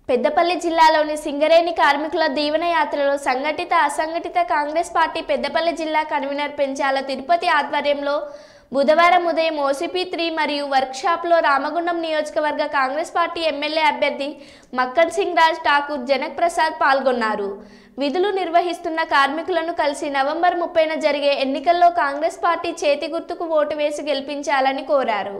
పెద్దపల్లి జిల్లాలోని సింగరేణి కార్మికుల దీవెన యాత్రలో సంఘటిత అసంఘటిత కాంగ్రెస్ పార్టీ పెద్దపల్లి జిల్లా కన్వీనర్ పెంచాల తిరుపతి ఆధ్వర్యంలో బుధవారం ఉదయం ఓసీపీ త్రీ మరియు వర్క్షాప్లో రామగుండం నియోజకవర్గ కాంగ్రెస్ పార్టీ ఎమ్మెల్యే అభ్యర్థి మక్కన్ సింగ్ రాజ్ ఠాకూర్ జనక్ ప్రసాద్ పాల్గొన్నారు విధులు నిర్వహిస్తున్న కార్మికులను కలిసి నవంబర్ ముప్పైన జరిగే ఎన్నికల్లో కాంగ్రెస్ పార్టీ చేతి గుర్తుకు ఓటు వేసి గెలిపించాలని కోరారు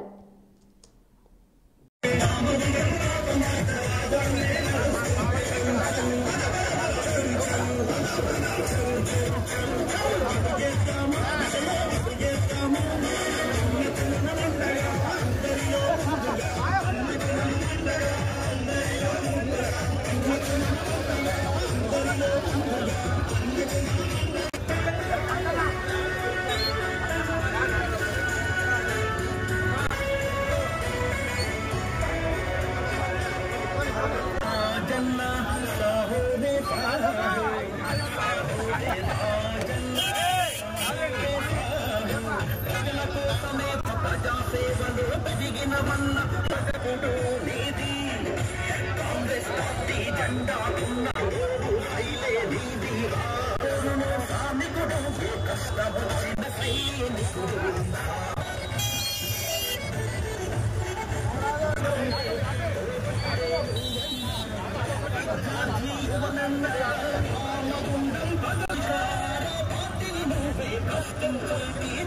కష్టం